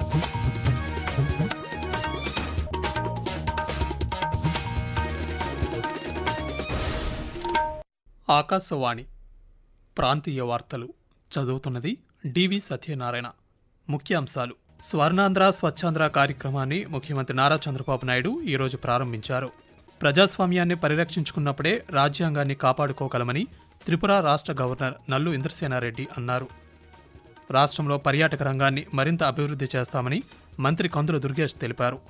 ఆకాశవాణి ప్రాంతీయ వార్తలు చదువుతున్నది డివి సత్యనారాయణ ముఖ్యాంశాలు స్వర్ణాంధ్ర స్వచ్ఛాంధ్ర కార్యక్రమాన్ని ముఖ్యమంత్రి నారా చంద్రబాబు నాయుడు ఈరోజు ప్రారంభించారు ప్రజాస్వామ్యాన్ని పరిరక్షించుకున్నప్పుడే రాజ్యాంగాన్ని కాపాడుకోగలమని త్రిపుర రాష్ట్ర గవర్నర్ నల్లు ఇంద్రసేనారెడ్డి అన్నారు రాష్ట్రంలో పర్యాటక రంగాన్ని మరింత అభివృద్ధి చేస్తామని మంత్రి కందుల దుర్గేష్ తెలిపారు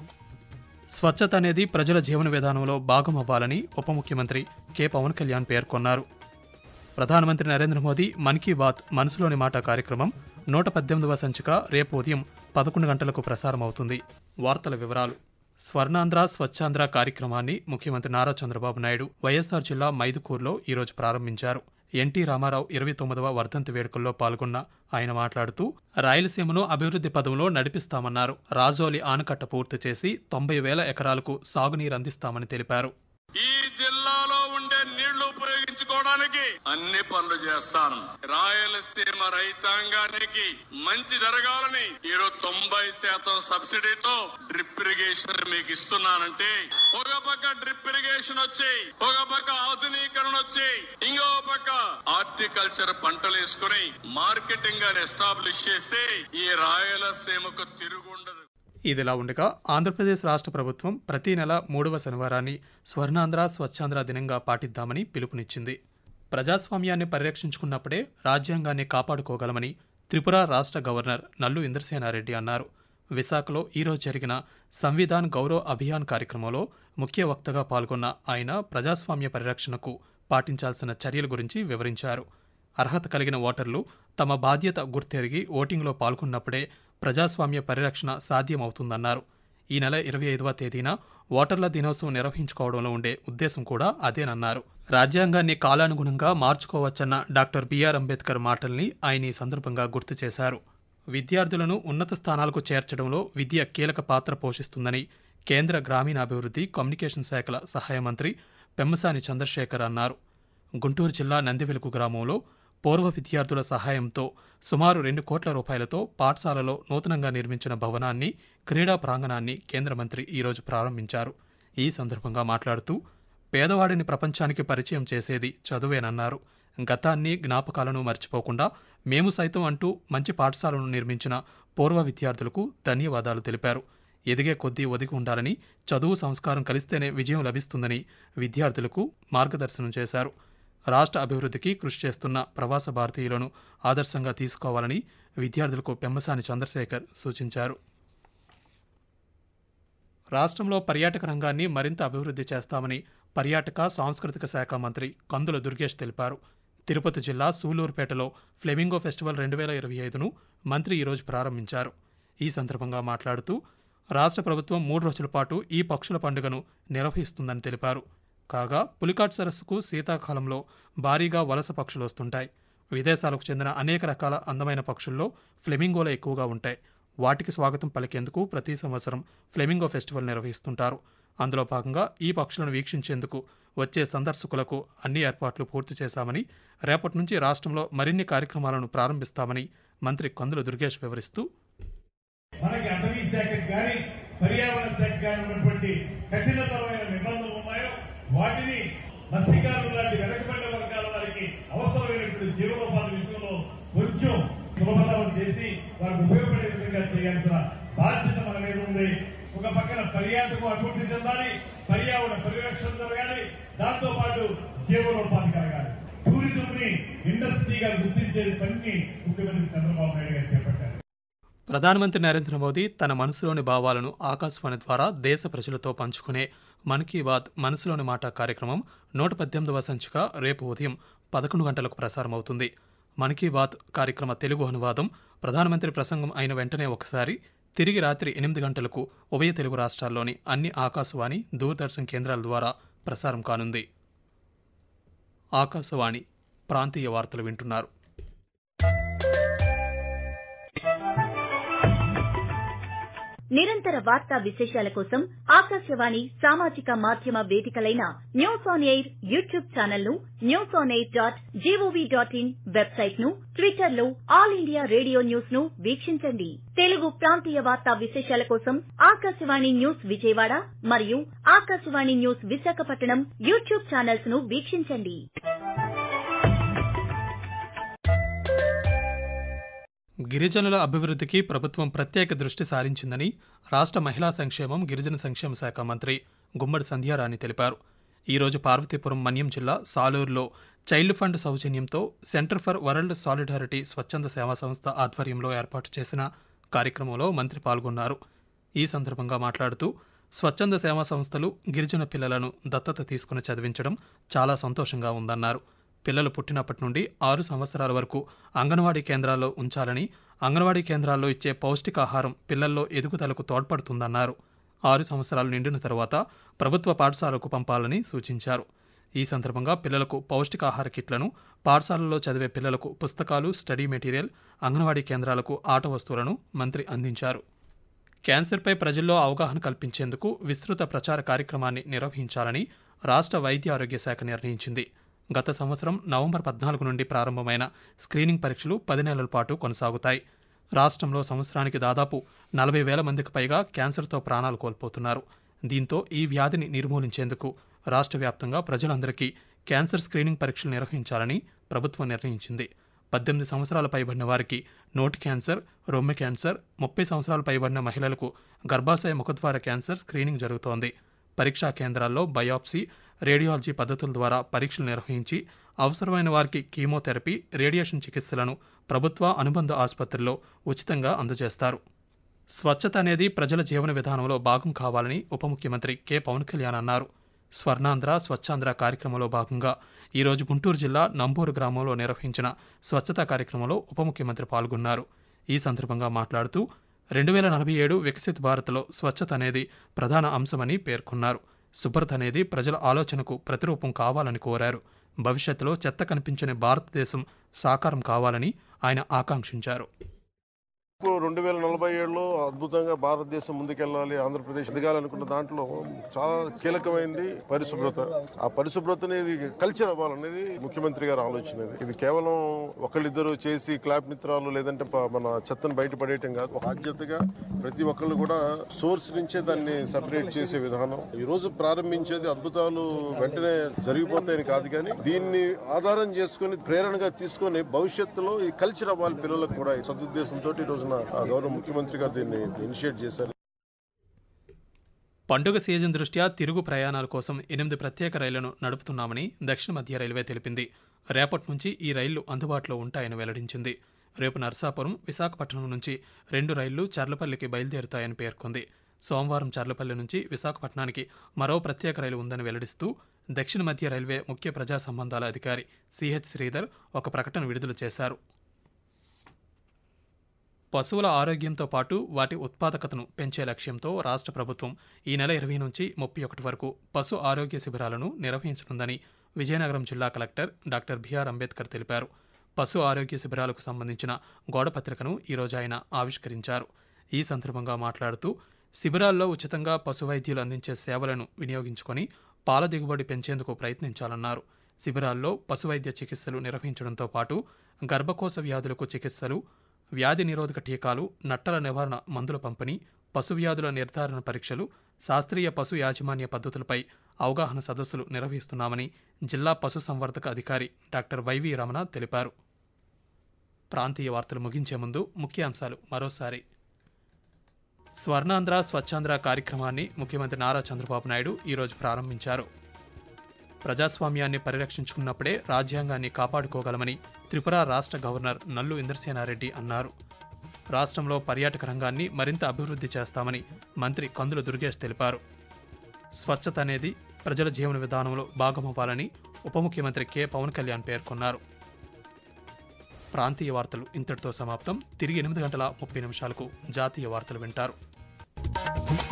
స్వచ్ఛత అనేది ప్రజల జీవన విధానంలో భాగం అవ్వాలని ఉప ముఖ్యమంత్రి కె పవన్ కళ్యాణ్ పేర్కొన్నారు ప్రధానమంత్రి నరేంద్ర మోదీ మన్ కీ బాత్ మనసులోని మాట కార్యక్రమం నూట పద్దెనిమిదవ సంచిక రేపు ఉదయం పదకొండు గంటలకు ప్రసారం అవుతుంది వార్తల వివరాలు స్వర్ణాంధ్ర స్వచ్ఛాంధ్ర కార్యక్రమాన్ని ముఖ్యమంత్రి నారా చంద్రబాబు నాయుడు వైఎస్ఆర్ జిల్లా మైదుకూరులో ఈరోజు ప్రారంభించారు ఎన్టీ రామారావు ఇరవై తొమ్మిదవ వర్ధంతి వేడుకల్లో పాల్గొన్న ఆయన మాట్లాడుతూ రాయలసీమను అభివృద్ధి పదంలో నడిపిస్తామన్నారు రాజోలి ఆనకట్ట పూర్తి చేసి తొంభై వేల ఎకరాలకు సాగునీరు అందిస్తామని తెలిపారు ఈ జిల్లాలో ఉండే నీళ్లు ఉపయోగించుకోవడానికి అన్ని పనులు చేస్తాను రాయలసీమ రైతాంగానికి మంచి జరగాలని ఈరోజు తొంభై శాతం సబ్సిడీతో డ్రిప్ ఇరిగేషన్ మీకు ఇస్తున్నానంటే ఒక పక్క డ్రిప్ ఇరిగేషన్ వచ్చి ఒక పక్క ఆధునీకరణ వచ్చి ఇంకో పక్క హార్టికల్చర్ పంటలు వేసుకుని మార్కెటింగ్ అని ఎస్టాబ్లిష్ చేస్తే ఈ రాయలసీమకు తిరుగుండదు ఇదిలా ఉండగా ఆంధ్రప్రదేశ్ రాష్ట్ర ప్రభుత్వం ప్రతి నెల మూడవ శనివారాన్ని స్వర్ణాంధ్ర స్వచ్ఛాంధ్ర దినంగా పాటిద్దామని పిలుపునిచ్చింది ప్రజాస్వామ్యాన్ని పరిరక్షించుకున్నప్పుడే రాజ్యాంగాన్ని కాపాడుకోగలమని త్రిపుర రాష్ట్ర గవర్నర్ నల్లు ఇంద్రసేనారెడ్డి అన్నారు విశాఖలో ఈరోజు జరిగిన సంవిధాన్ గౌరవ్ అభియాన్ కార్యక్రమంలో ముఖ్య వక్తగా పాల్గొన్న ఆయన ప్రజాస్వామ్య పరిరక్షణకు పాటించాల్సిన చర్యల గురించి వివరించారు అర్హత కలిగిన ఓటర్లు తమ బాధ్యత గుర్తెరిగి ఓటింగ్లో పాల్గొన్నప్పుడే ప్రజాస్వామ్య పరిరక్షణ సాధ్యమవుతుందన్నారు ఈ నెల ఇరవై ఐదవ తేదీన ఓటర్ల దినోత్సవం నిర్వహించుకోవడంలో ఉండే ఉద్దేశం కూడా అదేనన్నారు రాజ్యాంగాన్ని కాలానుగుణంగా మార్చుకోవచ్చన్న డాక్టర్ బిఆర్ అంబేద్కర్ మాటల్ని ఆయన ఈ సందర్భంగా గుర్తు చేశారు విద్యార్థులను ఉన్నత స్థానాలకు చేర్చడంలో విద్య కీలక పాత్ర పోషిస్తుందని కేంద్ర గ్రామీణాభివృద్ధి కమ్యూనికేషన్ శాఖల సహాయ మంత్రి పెమ్మసాని చంద్రశేఖర్ అన్నారు గుంటూరు జిల్లా నందివెలుగు గ్రామంలో పూర్వ విద్యార్థుల సహాయంతో సుమారు రెండు కోట్ల రూపాయలతో పాఠశాలలో నూతనంగా నిర్మించిన భవనాన్ని క్రీడా ప్రాంగణాన్ని కేంద్ర మంత్రి ఈరోజు ప్రారంభించారు ఈ సందర్భంగా మాట్లాడుతూ పేదవాడిని ప్రపంచానికి పరిచయం చేసేది చదువేనన్నారు గతాన్ని జ్ఞాపకాలను మర్చిపోకుండా మేము సైతం అంటూ మంచి పాఠశాలను నిర్మించిన పూర్వ విద్యార్థులకు ధన్యవాదాలు తెలిపారు ఎదిగే కొద్దీ ఒదిగి ఉండాలని చదువు సంస్కారం కలిస్తేనే విజయం లభిస్తుందని విద్యార్థులకు మార్గదర్శనం చేశారు రాష్ట్ర అభివృద్ధికి కృషి చేస్తున్న ప్రవాస భారతీయులను ఆదర్శంగా తీసుకోవాలని విద్యార్థులకు పెమ్మసాని చంద్రశేఖర్ సూచించారు రాష్ట్రంలో పర్యాటక రంగాన్ని మరింత అభివృద్ధి చేస్తామని పర్యాటక సాంస్కృతిక శాఖ మంత్రి కందుల దుర్గేష్ తెలిపారు తిరుపతి జిల్లా సూలూరుపేటలో ఫ్లెమింగో ఫెస్టివల్ రెండు వేల ఇరవై ఐదును మంత్రి ఈరోజు ప్రారంభించారు ఈ సందర్భంగా మాట్లాడుతూ రాష్ట్ర ప్రభుత్వం మూడు రోజుల పాటు ఈ పక్షుల పండుగను నిర్వహిస్తుందని తెలిపారు కాగా పులికాట్ సరస్సుకు శీతాకాలంలో భారీగా వలస పక్షులు వస్తుంటాయి విదేశాలకు చెందిన అనేక రకాల అందమైన పక్షుల్లో ఫ్లెమింగోలు ఎక్కువగా ఉంటాయి వాటికి స్వాగతం పలికేందుకు ప్రతి సంవత్సరం ఫ్లెమింగో ఫెస్టివల్ నిర్వహిస్తుంటారు అందులో భాగంగా ఈ పక్షులను వీక్షించేందుకు వచ్చే సందర్శకులకు అన్ని ఏర్పాట్లు పూర్తి చేశామని రేపటి నుంచి రాష్ట్రంలో మరిన్ని కార్యక్రమాలను ప్రారంభిస్తామని మంత్రి కందుల దుర్గేష్ వివరిస్తూ మనకి అటవీ శాఖకు కానీ పర్యావరణ శాఖ కానీ ఉన్నటువంటి కఠినతరమైన నిబంధనలు ఉన్నాయో వాటిని మత్స్యకారులు లాంటి వెనకబడిన వర్గాల వారికి అవసరమైనటువంటి జీవనోపాధి విషయంలో కొంచెం సులభతరం చేసి వారికి ఉపయోగపడే విధంగా చేయాల్సిన బాధ్యత మన మీద ఉంది ఒక పక్కన పర్యాటకం అభివృద్ధి చెందాలి పర్యావరణ పరిరక్షణ జరగాలి దాంతో పాటు జీవనోపాధి కలగాలి టూరిజం ని ఇండస్ట్రీగా గుర్తించే పనిని ముఖ్యమంత్రి చంద్రబాబు నాయుడు గారు చేపట్టారు ప్రధానమంత్రి నరేంద్ర మోదీ తన మనసులోని భావాలను ఆకాశవాణి ద్వారా దేశ ప్రజలతో పంచుకునే మన్ కీ బాత్ మనసులోని మాట కార్యక్రమం నూట పద్దెనిమిదవ సంచిక రేపు ఉదయం పదకొండు గంటలకు ప్రసారమవుతుంది మన్ కీ బాత్ కార్యక్రమ తెలుగు అనువాదం ప్రధానమంత్రి ప్రసంగం అయిన వెంటనే ఒకసారి తిరిగి రాత్రి ఎనిమిది గంటలకు ఉభయ తెలుగు రాష్ట్రాల్లోని అన్ని ఆకాశవాణి దూరదర్శన్ కేంద్రాల ద్వారా ప్రసారం కానుంది ఆకాశవాణి ప్రాంతీయ వార్తలు వింటున్నారు నిరంతర వార్తా విశేషాల కోసం ఆకాశవాణి సామాజిక మాధ్యమ వేదికలైన news on air YouTube channel ను news on air dot G O V dot in website ను ట్విట్టర్ లో ఆల్ ఇండియా రేడియో న్యూస్ ను వీక్షించండి తెలుగు ప్రాంతీయ వార్తా విశేషాల కోసం ఆకాశవాణి న్యూస్ విజయవాడ మరియు Akashvani news Visakhapatnam YouTube channels ను వీక్షించండి గిరిజనుల అభివృద్ధికి ప్రభుత్వం ప్రత్యేక దృష్టి సారించిందని రాష్ట్ర మహిళా సంక్షేమం గిరిజన సంక్షేమ శాఖ మంత్రి గుమ్మడి సంధ్యారాణి తెలిపారు ఈరోజు పార్వతీపురం మన్యం జిల్లా సాలూరులో చైల్డ్ ఫండ్ సౌజన్యంతో సెంటర్ ఫర్ వరల్డ్ సాలిడారిటీ స్వచ్ఛంద సేవా సంస్థ ఆధ్వర్యంలో ఏర్పాటు చేసిన కార్యక్రమంలో మంత్రి పాల్గొన్నారు ఈ సందర్భంగా మాట్లాడుతూ స్వచ్ఛంద సేవా సంస్థలు గిరిజన పిల్లలను దత్తత తీసుకుని చదివించడం చాలా సంతోషంగా ఉందన్నారు పిల్లలు పుట్టినప్పటి నుండి ఆరు సంవత్సరాల వరకు అంగన్వాడీ కేంద్రాల్లో ఉంచాలని అంగన్వాడీ కేంద్రాల్లో ఇచ్చే పౌష్టికాహారం పిల్లల్లో ఎదుగుదలకు తోడ్పడుతుందన్నారు ఆరు సంవత్సరాలు నిండిన తరువాత ప్రభుత్వ పాఠశాలకు పంపాలని సూచించారు ఈ సందర్భంగా పిల్లలకు పౌష్టికాహార కిట్లను పాఠశాలల్లో చదివే పిల్లలకు పుస్తకాలు స్టడీ మెటీరియల్ అంగన్వాడీ కేంద్రాలకు ఆట వస్తువులను మంత్రి అందించారు క్యాన్సర్పై ప్రజల్లో అవగాహన కల్పించేందుకు విస్తృత ప్రచార కార్యక్రమాన్ని నిర్వహించాలని రాష్ట్ర వైద్య ఆరోగ్య శాఖ నిర్ణయించింది గత సంవత్సరం నవంబర్ పద్నాలుగు నుండి ప్రారంభమైన స్క్రీనింగ్ పరీక్షలు పది నెలల పాటు కొనసాగుతాయి రాష్ట్రంలో సంవత్సరానికి దాదాపు నలభై వేల మందికి పైగా క్యాన్సర్తో ప్రాణాలు కోల్పోతున్నారు దీంతో ఈ వ్యాధిని నిర్మూలించేందుకు రాష్ట్ర వ్యాప్తంగా ప్రజలందరికీ క్యాన్సర్ స్క్రీనింగ్ పరీక్షలు నిర్వహించాలని ప్రభుత్వం నిర్ణయించింది పద్దెనిమిది సంవత్సరాల పైబడిన వారికి నోటి క్యాన్సర్ రొమ్మె క్యాన్సర్ ముప్పై సంవత్సరాల పైబడిన మహిళలకు గర్భాశయ ముఖద్వార క్యాన్సర్ స్క్రీనింగ్ జరుగుతోంది పరీక్షా కేంద్రాల్లో బయాప్సీ రేడియాలజీ పద్ధతుల ద్వారా పరీక్షలు నిర్వహించి అవసరమైన వారికి కీమోథెరపీ రేడియేషన్ చికిత్సలను ప్రభుత్వ అనుబంధ ఆసుపత్రుల్లో ఉచితంగా అందజేస్తారు స్వచ్ఛత అనేది ప్రజల జీవన విధానంలో భాగం కావాలని ఉప ముఖ్యమంత్రి కె పవన్ కళ్యాణ్ అన్నారు స్వర్ణాంధ్ర స్వచ్ఛాంధ్ర కార్యక్రమంలో భాగంగా ఈరోజు గుంటూరు జిల్లా నంబూరు గ్రామంలో నిర్వహించిన స్వచ్ఛతా కార్యక్రమంలో ఉప ముఖ్యమంత్రి పాల్గొన్నారు ఈ సందర్భంగా మాట్లాడుతూ రెండు వేల నలభై ఏడు వికసిత్ భారత్లో స్వచ్ఛత అనేది ప్రధాన అంశమని పేర్కొన్నారు శుభ్రత అనేది ప్రజల ఆలోచనకు ప్రతిరూపం కావాలని కోరారు భవిష్యత్తులో చెత్త కనిపించని భారతదేశం సాకారం కావాలని ఆయన ఆకాంక్షించారు రెండు వేల నలభై ఏడులో అద్భుతంగా భారతదేశం ముందుకెళ్లాలి ఆంధ్రప్రదేశ్ ఎదగాలనుకున్న దాంట్లో చాలా కీలకమైంది పరిశుభ్రత ఆ పరిశుభ్రతని ఇది కల్చర్ అవ్వాలనేది ముఖ్యమంత్రి గారి ఆలోచన ఇది. ఇది కేవలం ఒకళ్ళిద్దరు చేసి క్లాప్ మిత్రాలు లేదంటే ప- మన చెత్తను బయటపడేయటం కాదు ఒక బాధ్యతగా ప్రతి ఒక్కళ్ళు కూడా సోర్స్ నుంచే దాన్ని సెపరేట్ చేసే విధానం ఈ రోజు ప్రారంభించేది అద్భుతాలు వెంటనే జరిగిపోతాయని కాదు కానీ దీన్ని ఆధారం చేసుకుని ప్రేరణగా తీసుకొని భవిష్యత్తులో ఈ కల్చర్ అవ్వాలి పిల్లలకు కూడా ఈ సదుద్దేశంతో ఈ రోజున ఆ గౌరవ ముఖ్యమంత్రి గారు దీన్ని ఇనిషియేట్ చేశారు పండుగ సీజన్ దృష్ట్యా తిరుగు ప్రయాణాల కోసం ఎనిమిది ప్రత్యేక రైళ్లను నడుపుతున్నామని దక్షిణ మధ్య రైల్వే తెలిపింది రేపటి నుంచి ఈ రైళ్లు అందుబాటులో ఉంటాయని వెల్లడించింది రేపు నర్సాపురం విశాఖపట్నం నుంచి రెండు రైళ్లు చర్లపల్లికి బయలుదేరుతాయని పేర్కొంది సోమవారం చర్లపల్లి నుంచి విశాఖపట్నానికి మరో ప్రత్యేక రైలు ఉందని వెల్లడిస్తూ దక్షిణ మధ్య రైల్వే ముఖ్య ప్రజా సంబంధాల అధికారి సిహెచ్ శ్రీధర్ ఒక ప్రకటన విడుదల చేశారు పశువుల ఆరోగ్యంతో పాటు వాటి ఉత్పాదకతను పెంచే లక్ష్యంతో రాష్ట్ర ప్రభుత్వం ఈ నెల ఇరవై నుంచి ముప్పై ఒకటి వరకు పశు ఆరోగ్య శిబిరాలను నిర్వహించనుందని విజయనగరం జిల్లా కలెక్టర్ డాక్టర్ బిఆర్ అంబేద్కర్ తెలిపారు పశు ఆరోగ్య శిబిరాలకు సంబంధించిన గోడపత్రికను ఈరోజు ఆయన ఆవిష్కరించారు ఈ సందర్భంగా మాట్లాడుతూ శిబిరాల్లో ఉచితంగా పశు వైద్యులు అందించే సేవలను వినియోగించుకొని పాల దిగుబడి పెంచేందుకు ప్రయత్నించాలన్నారు శిబిరాల్లో పశువైద్య చికిత్సలు నిర్వహించడంతో పాటు గర్భకోశ వ్యాధులకు చికిత్సలు వ్యాధి నిరోధక టీకాలు నట్టల నివారణ మందుల పంపిణీ పశు వ్యాధుల నిర్ధారణ పరీక్షలు శాస్త్రీయ పశు యాజమాన్య పద్ధతులపై అవగాహన సదస్సులు నిర్వహిస్తున్నామని జిల్లా పశు సంవర్ధక అధికారి డాక్టర్ వైవి రమణ తెలిపారు ప్రాంతీయ వార్తలు ముగించే ముందు ముఖ్యాంశాలు మరోసారి స్వర్ణాంధ్ర స్వచ్ఛాంధ్ర కార్యక్రమాన్ని ముఖ్యమంత్రి నారా చంద్రబాబు నాయుడు ఈరోజు ప్రారంభించారు ప్రజాస్వామ్యాన్ని పరిరక్షించుకున్నప్పుడే రాజ్యాంగాన్ని కాపాడుకోగలమని త్రిపుర రాష్ట్ర గవర్నర్ నల్లు ఇంద్రసేనారెడ్డి అన్నారు రాష్ట్రంలో పర్యాటక రంగాన్ని మరింత అభివృద్ధి చేస్తామని మంత్రి కందుల దుర్గేష్ తెలిపారు స్వచ్ఛత అనేది ప్రజల జీవన విధానంలో భాగమవ్వాలని ఉప ముఖ్యమంత్రి కె పవన్ కళ్యాణ్ పేర్కొన్నారు ప్రాంతీయ వార్తలు ఇంతటితో సమాప్తం తిరిగి ఎనిమిది గంటల ముప్పై నిమిషాలకు జాతీయ వార్తలు వింటారు